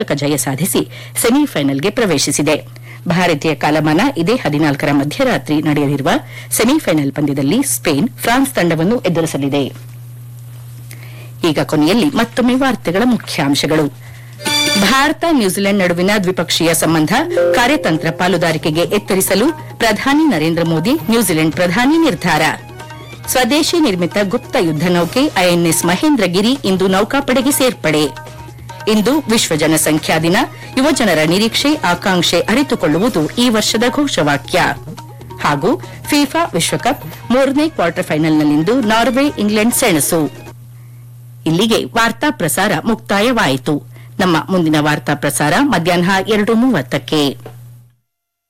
ಜಯ ಸಾಧಿಸಿ ಸೆಮಿಫೈನಲ್ಗೆ ಪ್ರವೇಶಿಸಿದೆ ಭಾರತೀಯ ಕಾಲಮಾನ ಇದೇ ಹದಿನಾಲ್ಕರ ಮಧ್ಯರಾತ್ರಿ ನಡೆಯಲಿರುವ ಸೆಮಿಫೈನಲ್ ಪಂದ್ಯದಲ್ಲಿ ಸ್ಪೇನ್ ಫ್ರಾನ್ಸ್ ತಂಡವನ್ನು ಎದುರಿಸಲಿದೆ ಈಗ ಕೊನೆಯಲ್ಲಿ ಮತ್ತೊಮ್ಮೆ ವಾರ್ತೆಗಳ ಮುಖ್ಯಾಂಶಗಳು ಭಾರತ ನ್ಯೂಜಿಲೆಂಡ್ ನಡುವಿನ ದ್ವಿಪಕ್ಷೀಯ ಸಂಬಂಧ ಕಾರ್ಯತಂತ್ರ ಪಾಲುದಾರಿಕೆಗೆ ಎತ್ತರಿಸಲು ಪ್ರಧಾನಿ ನರೇಂದ್ರ ಮೋದಿ ನ್ಯೂಜಿಲೆಂಡ್ ಪ್ರಧಾನಿ ನಿರ್ಧಾರ ಸ್ವದೇಶಿ ನಿರ್ಮಿತ ಗುಪ್ತ ಯುದ್ದ ನೌಕೆ ಐಎನ್ಎಸ್ ಮಹೇಂದ್ರಗಿರಿ ಇಂದು ನೌಕಾಪಡೆಗೆ ಸೇರ್ಪಡೆ ಇಂದು ವಿಶ್ವ ಜನಸಂಖ್ಯಾ ದಿನ ಯುವಜನರ ನಿರೀಕ್ಷೆ ಆಕಾಂಕ್ಷೆ ಅರಿತುಕೊಳ್ಳುವುದು ಈ ವರ್ಷದ ಘೋಷವಾಕ್ಯ ಹಾಗೂ ಫಿಫಾ ವಿಶ್ವಕಪ್ ಮೂರನೇ ಕ್ವಾರ್ಟರ್ ಫೈನಲ್ನಲ್ಲಿಂದು ನಾರ್ವೆ ಇಂಗ್ಲೆಂಡ್ ಸೆಣಸು ಇಲ್ಲಿಗೆ ವಾರ್ತಾ ಪ್ರಸಾರ ಮುಕ್ತಾಯವಾಯಿತು ನಮ್ಮ ಮುಂದಿನ ವಾರ್ತಾ ಪ್ರಸಾರ ಮಧ್ಯಾಹ್ನ ಎರಡು ಮೂವತ್ತಕ್ಕೆ